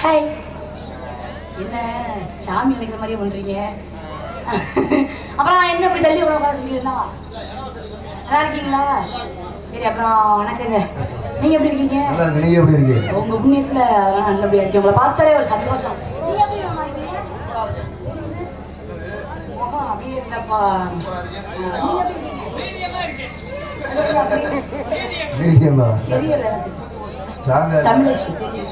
Hi என்ன சாமி வைக்கிற மாதிரியே பண்றீங்க அப்புறம் என்ன இப்படி தள்ளி உட்கார உட்காந்துருக்கீங்களா நல்லா இருக்கீங்களா சரி அப்புறம் வணக்கங்க நீங்க எப்படி இருக்கீங்க நல்லா இருக்கு நீங்க எப்படி இருக்கீங்க உங்க புண்ணியத்துல அதெல்லாம் நல்லபடியா இருக்கேன் உங்களை பார்த்தாலே ஒரு சந்தோஷம் நீங்க எப்படி மாமா இருக்கீங்க? முகம் அப்படியே இல்லப்பா நீங்க எப்படி இருக்கீங்க? மீடியமா தெரியல எனக்கு. ஸ்ட்ராங்கா தமிழச்சி தெரியல.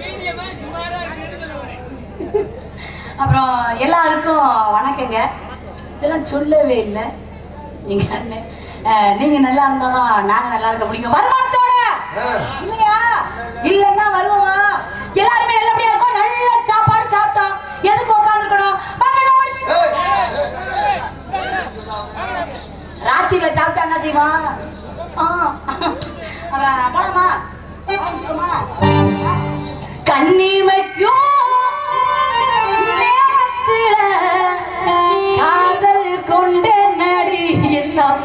அப்புறம் எல்லாருக்கும் வணக்கங்க இதெல்லாம் சொல்லவே இல்லை எங்க அண்ணன் அஹ், நீங்க நல்லா இருந்தாதான் நாங்க நல்லா இருக்க முடியும் வருமானத்தோட இல்லையா இல்லைன்னா வருவோமா எல்லாருமே நல்லபடியா இருக்கும் நல்ல சாப்பாடு சாப்பிட்டோம் எதுக்கு உட்காந்துருக்கணும் ராத்திரில சாப்பிட்டா என்ன செய்வான் ஆ. அப்புறம் போலாமா போலாமா? கண்ணிமைக்கும் நேரத்தில காதல் கொண்ட நடி எல்லாம்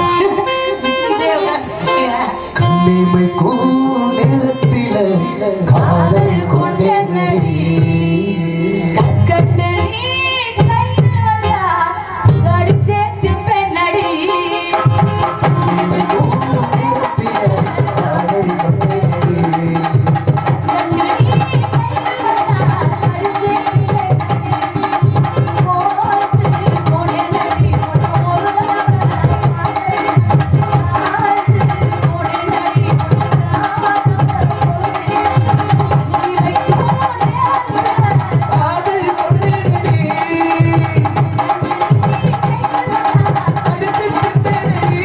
கண்ணிமைக்கும் நேரத்தில காதல் கொண்டே நடி கற்கண்டு நீ கையில் வந்தா கடிச்சேத்து பெண்ணடி கண்ணிமைக்கும் நேரத்தில காதல் கொண்டே நடி கண்டு நீ கையில் வந்தா கடிச்சேத்து பெண்ணடி போச்சு போனே நடி ஒரு காதல் கொண்டே நடி அடுத்து நடி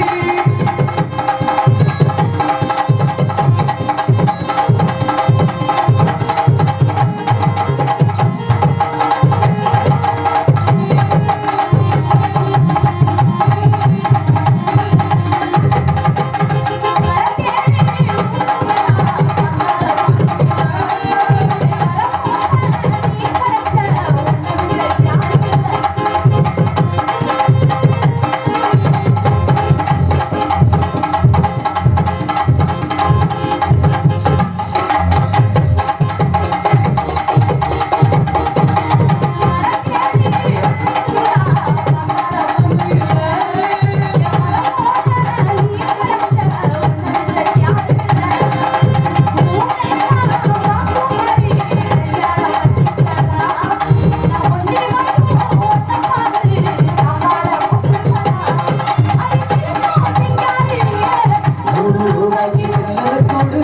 உருவாக்கி சில்லற கொடு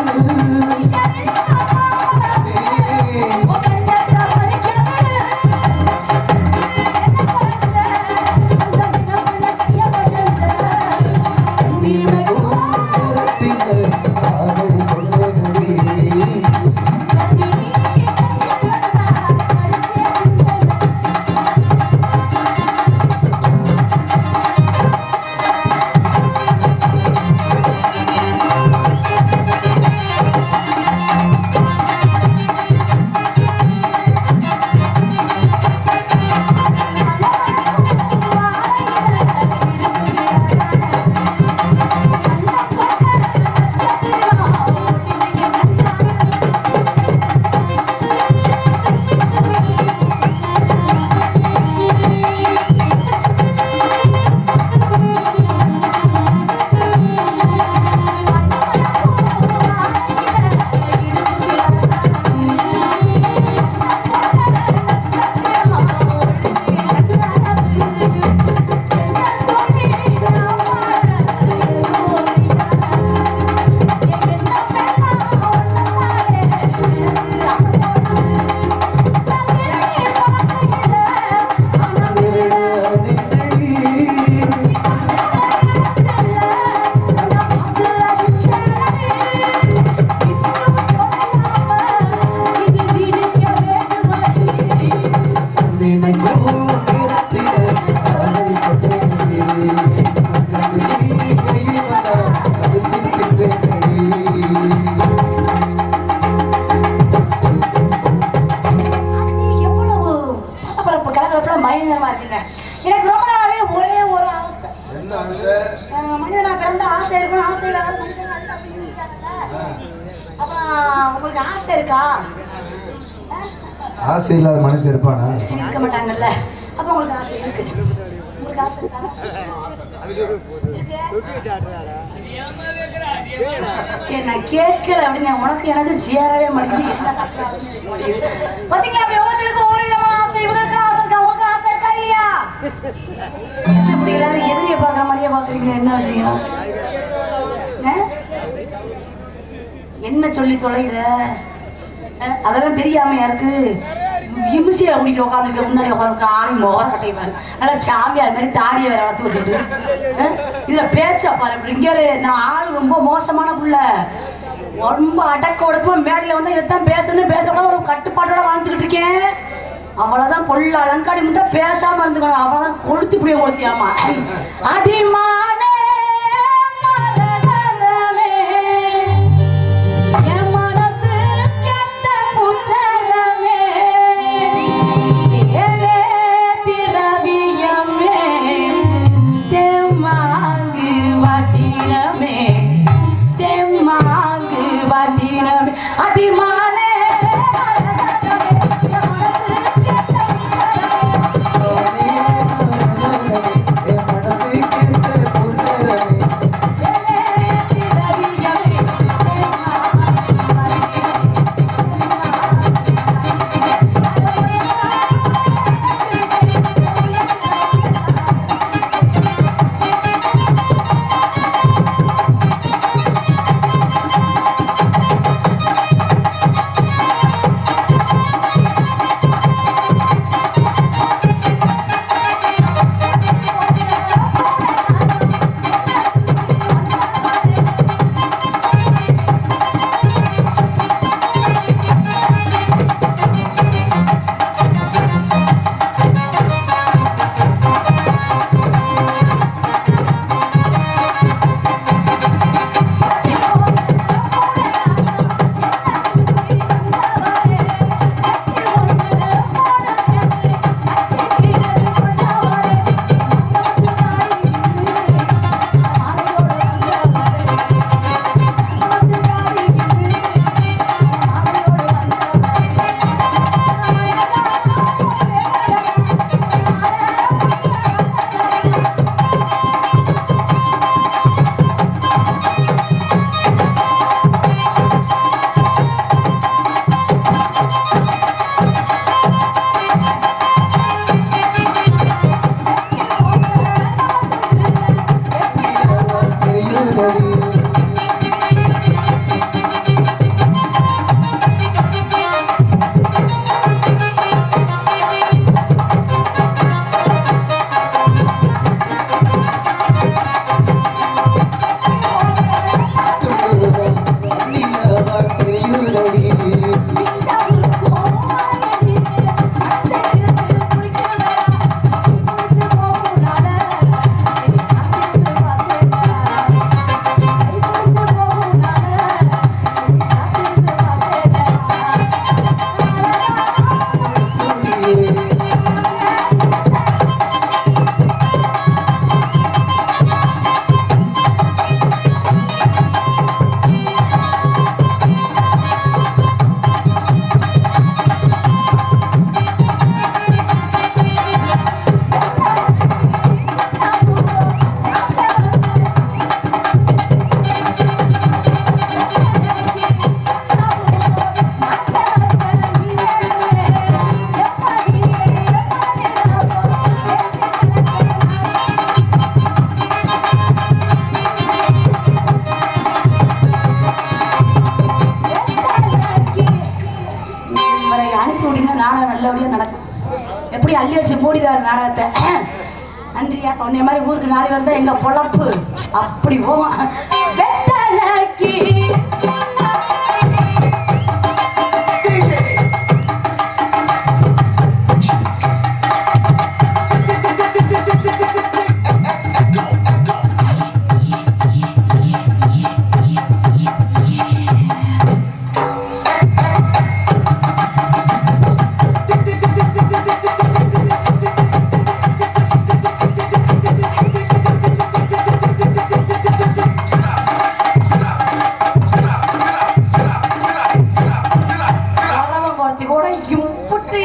நேரத்தில காதல் கொண்டே நடி எவ்வளவு பரபரப்பு கலகலப்புல பயங்கரமா இருக்குங்க எனக்கு ரொம்ப நாளாவே ஒரே ஒரு ஆசை என்ன ஆசை அஹ் மனிதனா பிறந்த ஆசை இருக்கணும் ஆசை இல்லாத மனிதனா இல்ல அப்படின்னு இருக்காங்கல்ல. அப்புறம் உங்களுக்கு ஆசை இருக்கா அஹ் ஆசை இல்லாத மனுஷன் இருப்பானா இருக்க மாட்டாங்கல்ல அப்ப உங்களுக்கு ஆசை இருக்கு உங்களுக்கு ஆசை இருக்கா? சரி நான் கேட்கல அப்படின்னு உனக்கு எனக்கு சேரவே மாட்டேங்குது என்ன கத்துறாருன்னு தெரிய மாட்டேங்குது. பாத்தீங்களா அப்படி ஒவ்வொருத்தருக்கும் ஒவ்வொரு விதமான ஆசை இவங்களுக்கு ஆசை இருக்கா உங்களுக்கு ஆசை இருக்கா இல்லையா என்ன இப்படி எல்லாரும் எதிரியை பார்க்குற மாதிரியே பார்க்குறீங்க என்ன விஷயம் ஆ? என்ன சொல்லி தொலைகிற அஹ், அதெல்லாம் தெரியாம யாருக்கு இமிசியை ஓடிட்டு உட்காந்துருக்க முன்னாடி உட்காந்துருக்க ஆணி மோர கட்டைவாரு நல்லா சாமியார் மாதிரி தாடியை வேற வளர்த்து வச்சுட்டு அஹ், இதுல பேச்ச பாரு இப்படி இங்க இரு, நான் ஆள் ரொம்ப மோசமான புள்ள ரொம்ப அடக்க ஒடுக்கமா மேடையில வந்து இதைத்தான் பேசணும் பேசக்கூடாது ஒரு கட்டுப்பாட்டோட வாழ்ந்துகிட்டு இருக்கேன் அவ்வளவுதான் பொள்ள அலங்காடி முட்டா பேசாம இருந்துக்கணும் அவ்வளவுதான் கொளுத்தி புடிய கொளுத்தியாமா அடிமானே மரகதமே என் மனசு கெட்ட புச்சரமே ஏழே திரவியமே தெம்மாங்கு வட்டினமே தெம்மாங்கு வட்டினமே அடிமானே மரகதமே, என் மனசு கெட்ட புச்சரமே. என் மனசு கேட்ட புத்தகமே தெரியுதடி நிலவா தெரியுதடி இவரை அனுப்பி விட்டீங்கன்னா நாடகம் நல்லபடியா நடக்கும் எப்படி அள்ளி வச்சு மூடிடாரு நாடகத்தை நன்றியா உன்னை மாதிரி ஊருக்கு நாளை வந்தா எங்க பொழப்பு அப்படி போவான் வெத்தலைக்கு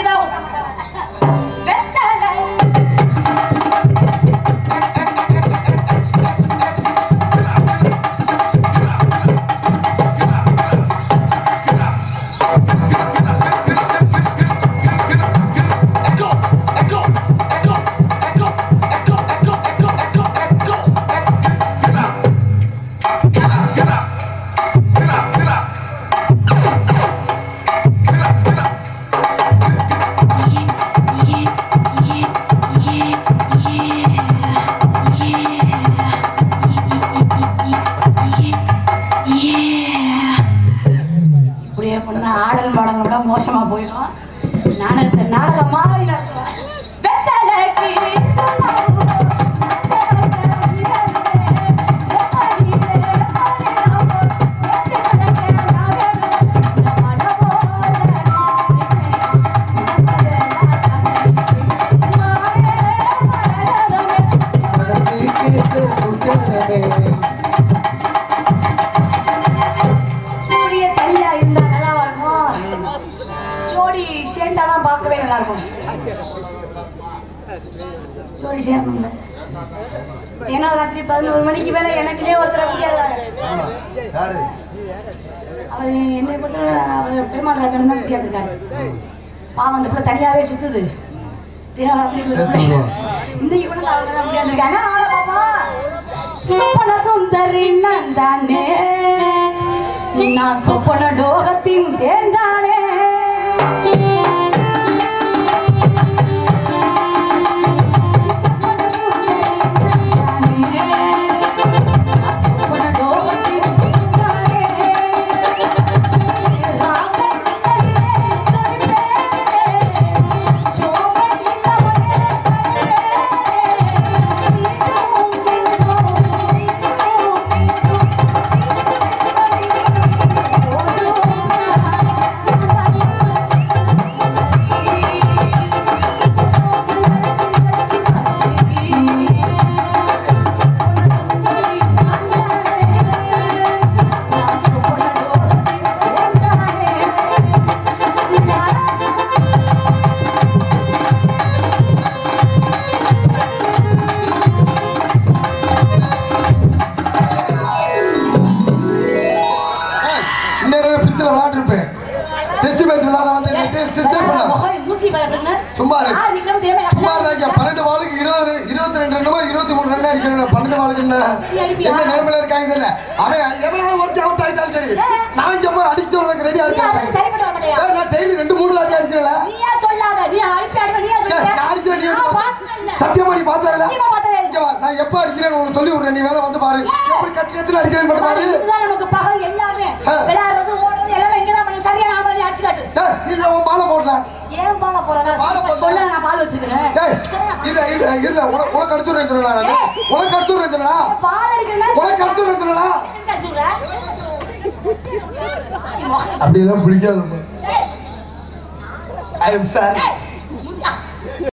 தான் ஊத்த மாட்டாங்க. வெத்தலை. இப்படியே பண்ணா ஆடல் பாடல் விட மோசமா போயிடும் நாடகத்தை நாடகம் மாதிரி நடத்துவேன் வெத்தலைக்கு மனசு கேட்ட புத்தகமே இப்படியே தனியா இருந்தா நல்லாவா இருக்கும் ஜோடி சேர்ந்தாதான் பார்க்கவே நல்லா இருக்கும் ஜோடி சேரணும்ல ஏன்னா ராத்திரி பதினோரு மணிக்கு மேல எனக்குனே ஒருத்தர் முடியாது யாரு அவர் என்னை பொறுத்த அவர் பெருமாள் ராஜன் தான் முடியாது இருக்காரு பாவம் அந்த பிள்ளை தனியாவே சுத்துது தினராத்திரி சேர்த்துடுவோம். இன்னைக்கு கூட அவங்க தான் முடியாது இருக்காங்க ஆளை பாப்பா சொப்பன சுந்தரி நந்தானே நான் சொப்பன டோகத்தின் தேர்ந்தானே சொப்பன டோகத்தின் இன்னொரு பிச்சில் விளையாண்டுருப்பேன் டெஸ்ட் மேட்ச் விளையாட வந்து டிஸ்டர்ப் பண்ண சும்மா இரு. சும்மா இருந்தாங்க பன்னெண்டு பாலுக்கு இருபது இருபத்தி ரெண்டு ரன்னுமா இருபத்தி மூணு ரன் அடிக்கணும் பன்னெண்டு பாலுக்கு என்ன என்ன நிலைமையில இருக்காங்க தெரியல அவன் எவ்வளவு ஒருத்தி அவுட் ஆயிட்டாலும் சரி நான் இங்க போய் அடிச்சு உனக்கு ரெடியா இருக்கேன் ஏய், நான் டெய்லி ரெண்டு மூணு வாட்டி அடிச்சிடல நான் அடிக்கிறேன் நீ வந்து பாத்து. சத்தியமா நீ பார்த்ததில்ல இங்க வா நான் எப்ப அடிக்கிறேன்னு உனக்கு சொல்லி விடுறேன் நீ வேற வந்து பாரு எப்படி கத்தி கத்தி அடிக்கிறேன்னு மட்டும் பாரு நமக்கு பகல் எல்லாமே ஆ. விளையாடுறது ஓடுறது எல்லாமே இங்கதான் பண்ணி சரியா நாம அடிச்சு காட்டு ஏய், நீ உன் பாலை போடலாம் ஏன் பால போறதா பாலை போடுறா. சொல்ல நான் பால் வச்சிருக்கேன் ஏய், இல்ல இல்ல இல்ல உனக்கு உனக்கு அடிச்சுடுறேன் சொன்னா உனக்கு அடிச்சுடுறேன் சொன்னா பால் அடிக்கிறேன்னா உனக்கு அடிச்சுடுறேன் சொன்னா அடிச்சு விடுற. அப்படியெல்லாம் பிடிக்காது ஐ எம் சாரி